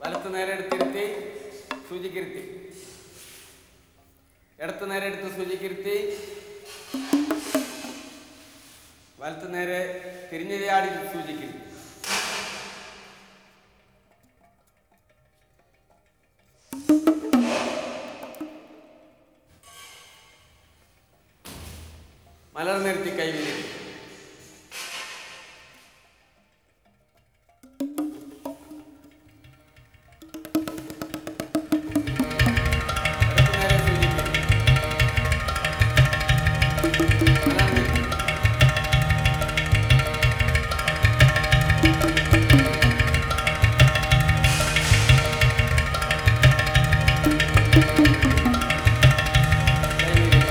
വലത്ത് നേരെ എടുത്തിരുത്തി സൂചിക്കിരുത്തി ഇടത്ത് നേരെ എടുത്ത് സൂചിക്കിരുത്തി വലത്ത് നേരെ തിരിഞ്ഞു ചാടി സൂചിക്കിരുത്തി മലർ നിർത്തി കൈവിരി ഇടത്ത് നേരെ സൂചിക്കിരുത്തി മലർ നിർത്തി കൈവിരി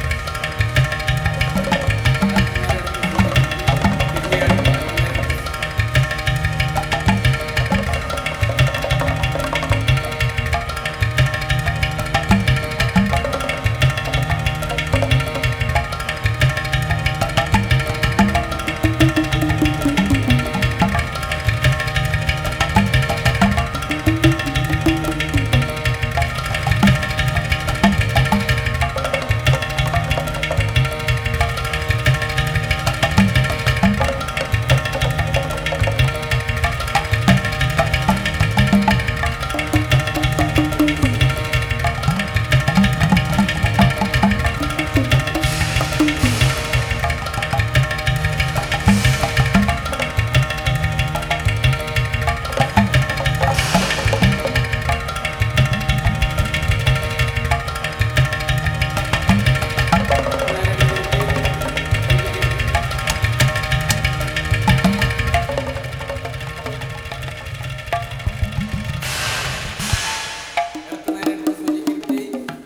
ഇടത്ത് നേരെ എടുത്ത് സൂചിക്കിരുത്തി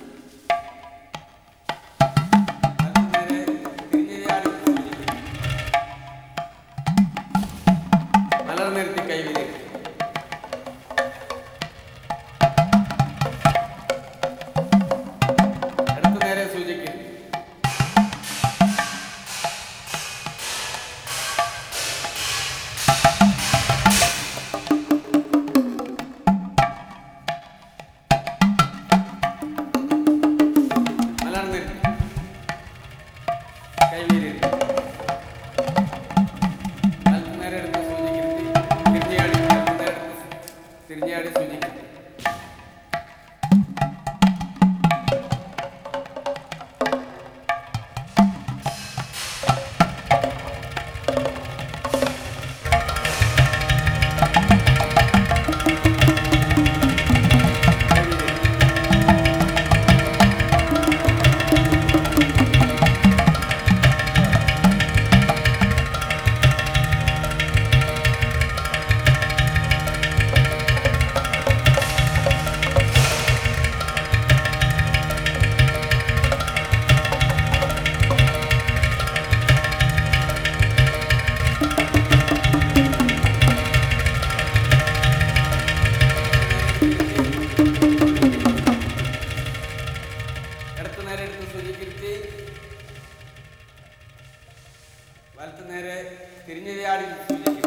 വലത്ത് നേരെ തിരിഞ്ഞു ചാടി സൂചിക്കിരുത്തി മലർ നിർത്തി കൈവിരി ഇടത്ത് നേരെ സൂചിക്കിരുത്തി മലർ നിർത്തി കൈവിരി വലത്ത് നേരെ എടുത്ത് സൂചിക്കിരുത്തി തിരിഞ്ഞാടി വലത്ത് നേരെ എടുത്ത് തിരിഞ്ഞാടി സൂചിക്കിരുത്തി കൈവിരി ഇടത്ത് നേരെ എടുത്ത് സൂചിക്കിരുത്തി വലത്ത് നേരെ തിരിഞ്ഞു ചാടി സൂചിക്കിരുത്തി